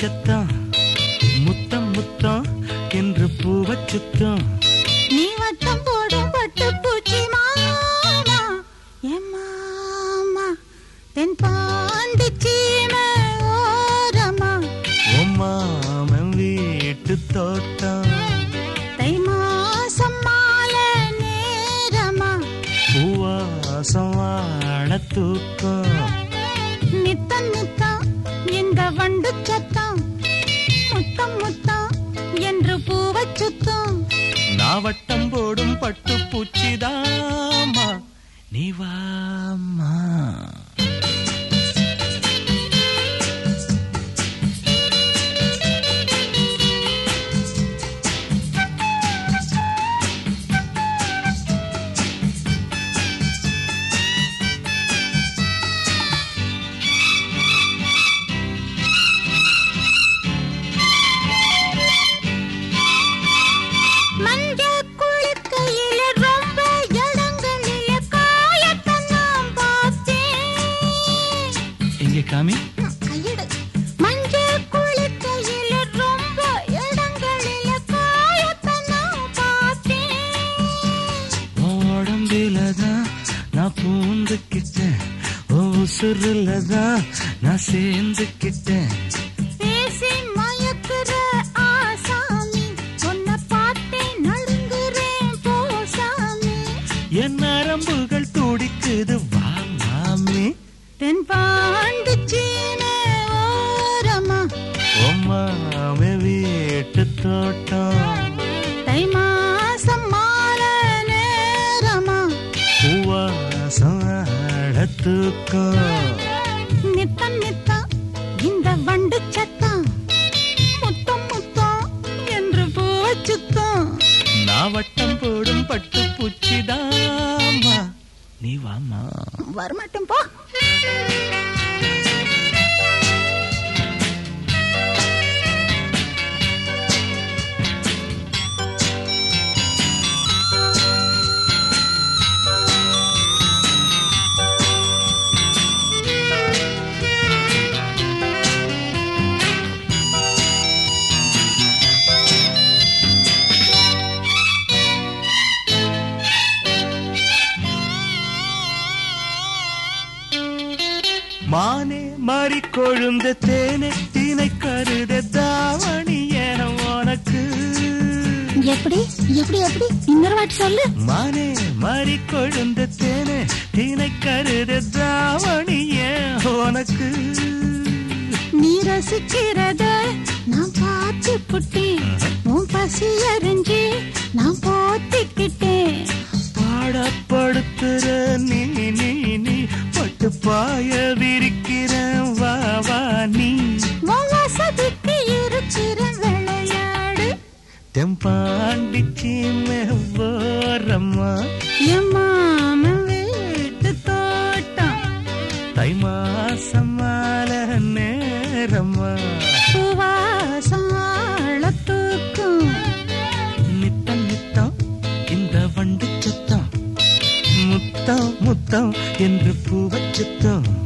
சத்தம் முத்தம் முத்தம் என்று பூவச் சுத்தம் நீ வட்டம் போடும் பட்டு பூச்சி மாமா என் மாமா தென் பாண்டி சீமை ஓரமா உம்மாமன் வீட்டு தோட்டம் தை மாசம் மாலை நேரமா பூவாசம் வாழ தூக்கம் நித்தம் நித்தம் இந்த வண்டு சத்தம் முத்தம் முத்தம் என்று பூவச் சுத்தம் நாவட்டம் போடும் பட்டு பூச்சிதாமா நீ வாமா மஞ்ச குளிக்கையில ரொம்ப இடங்களில காயத்தை நான் பார்த்தேன் எங்கே காமி கையெடு மஞ்ச குளிக்கையில ரொம்ப இடங்களில காயத்தை நான் பார்த்தேன் உடம்பிலதான் நான் பூந்துக்கிட்டேன் உசுருலதான் நான் சேர்ந்துக்கிட்டேன் பேசி மயக்குற ஆசாமி உன்னை பார்த்தேன் நடுங்குறேன் போசாமி என் நரம்புகள் துடிக்குது வா மாமி தென் பாண்டு சீனை ஓரமா உம்மாமே வீட்டு தோட்டம் தை மாசம் மாலை நேரமா பூவாசம் ஆட தூக்கம் நித்தம் நித்தம் இந்த வண்டு சத்தம் முத்தம் முத்தம் என்று போச்சுத்தம் நான் வட்டம் போடும் பட்டு பூச்சிதாமா நீ வாமா வரமாட்டேன் போ மானே மாறி கொழுந்த தேனே தீனை கருத தாவணி என உனக்கு எப்படி எப்படி எப்படி இன்னொரு வாட்டி சொல்லு மானே மாறி கொழுந்த தேனே தீனை கருத தாவணி என் உனக்கு நீ ரசிக்கிறத நான் பார்த்து புட்டி உன் பசி அறிஞ்சு நான் போத்திக்கிட்டேன் பாடப்படுத்துற நீ நீ நீ பட்டு பாய விரிக்கிற வா வா நீ உன் வசதிக்கு இருக்கிற விளையாடு தெம்பாண்டிச்சி ஓரம்மா என் மாமன் வீட்டு தோட்டம் தை மாசம் மாலை நேரம்மா சுவாசம் தூக்கும் நித்தம் நித்தம் இந்த வண்டு சத்தம் முத்தம் முத்தம் என்று பூவச் சுத்தம்